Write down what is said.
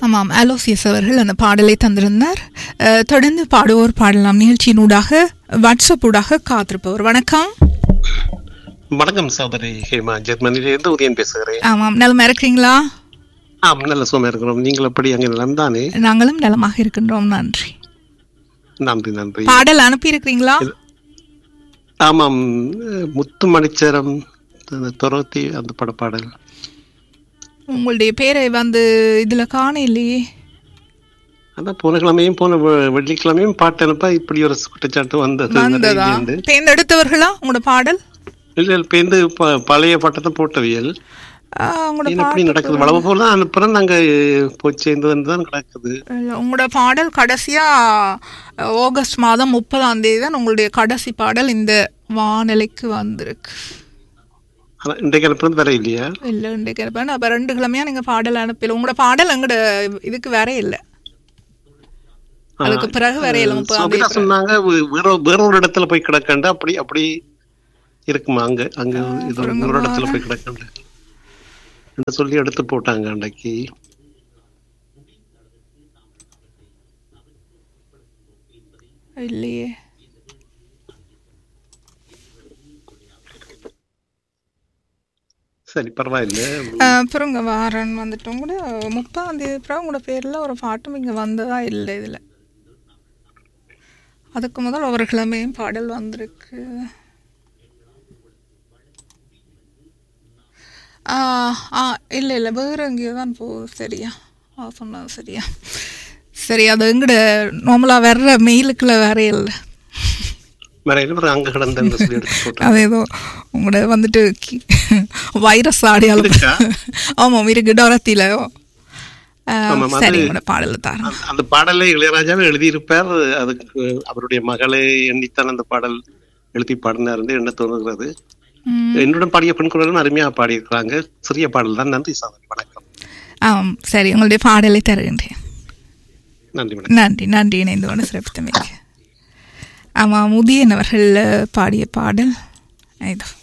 ஆமாம் அலோசியஸ் அவர்கள் அந்த பாடலை தந்திருந்தார் அஹ், தொடர்ந்து பாடுவோர் பாடலாம் நிகழ்ச்சியினூடாக வாட்ஸ்அப் ஊடாக காத்திருப்பவர் வணக்கம் வணக்கம் சகோதரி ஹேமா ஜெர்மனியிலிருந்து உதயன் பேசுகிறேன் ஆமாம் நலமா இருக்கிறீங்களா ஆம் நல்ல சும்மா இருக்கிறோம் நீங்கள் எப்படி அங்கே நலம் தானே நாங்களும் நலமாக இருக்கின்றோம் நன்றி நன்றி நன்றி பாடல் அனுப்பி இருக்கிறீங்களா ஆமாம் முத்து மணிச்சரம் துரத்தி அந்த பட பாடல் உங்களுடைய பேரை வந்து இதுல காண இல்லையே அதான் போன கிழமையும் போன வெ- வெள்ளிக்கிழமையும் பாட்டு அனுப்ப இப்படி ஒரு குற்றச்சாட்டு வந்தது வந்ததா நிறைய இருந்து. தேர்ந்தெடுத்தவர்களா உங்களோட பாடல் இல்ல இல்ல, பேருந்து ப- பழைய பாட்டத்தை போட்டவியல் ஆஹ், உங்களோட இது எப்படி நடக்குது வளவு போல தான் அனுப்புறோம் நாங்க போய் சேர்ந்து தான் நடக்குது இல்ல, உங்களோட பாடல் கடைசியா அஹ், ஆகஸ்ட் மாதம் முப்பதாம் தேதி தான் உங்களுடைய கடைசி பாடல் இந்த வானிலைக்கு வந்திருக்கு ஆனா இன்றைக்கு அனுப்புறது வர இல்லையா இல்லை இன்றைக்கு இருப்பேன் அப்போ ரெண்டு கிழமையா நீங்க பாடல் அனுப்பல உங்களோட பாடல் எங்கட இதுக்கு வேற இல்லை அதுக்கு பிறகு வேற இல்லை முப்பதாம் தேதி அப்படிதான் சொன்னாங்க வே- வேற வேற ஒரு இடத்துல போய் கிடக்கண்டு அப்படி அப்படி இருக்குமா அங்க அங்க இது ஒரு இடத்துல போய் கிடக்கண்டு என்று சொல்லி எடுத்து போட்டாங்க அன்னைக்கு இல்லையே சரி பரவாயில்ல அஹ், அப்புறம் இங்கே வாரன் வந்துட்டோம் கூட முப்பதாம் தேதி அப்புறம் உங்களோட பேரில் ஒரு பாட்டும் இங்கே வந்ததா இல்லை இதில் அதுக்கு முதல் ஒவ்வொரு கிழமையும் பாடல் வந்திருக்கு ஆ ஆ இல்லை இல்லை வேறு எங்கேயோ தான் போகுது சரியா ஆ சொன்னது சரியா சரி அது எங்கட நார்மலாக வர்ற மெயிலுக்குள்ள வேற இல்லை வேற என்ன அங்க கிடந்தேன்னு சொல்லி எடுத்து போட்டாங்க அது ஏதோ உங்களோட வந்துட்டு வைரஸ் ஆடியால் இருக்கா? ஆமாம் இருக்கு டொரத்தில ஆமாம், அது- சரி உங்களோட பாடல தாரம் அந்த- அந்த பாடலை இளையராஜாவே எழுதியிருப்பார் அதுக்கு அவருடைய மகளை எண்ணித்தான் அந்த பாடல் எழுதி பாடினார் என்ன தோணுகிறது என்னுடன் பாடிய பெண் குரலும் அருமையாக பாடியிருக்கிறாங்க சிறிய பாடல் தான் நன்றி சாதனை வணக்கம் ஆம் சரி உங்களுடைய பாடலை தருகின்றேன் நன்றி வணக்கம் நன்றி நன்றி இணைந்து கொண்டு சிறப்பித்தமைக்கு ஆமாம் உதயன் அவர்கள் பாடிய பாடல் இதோ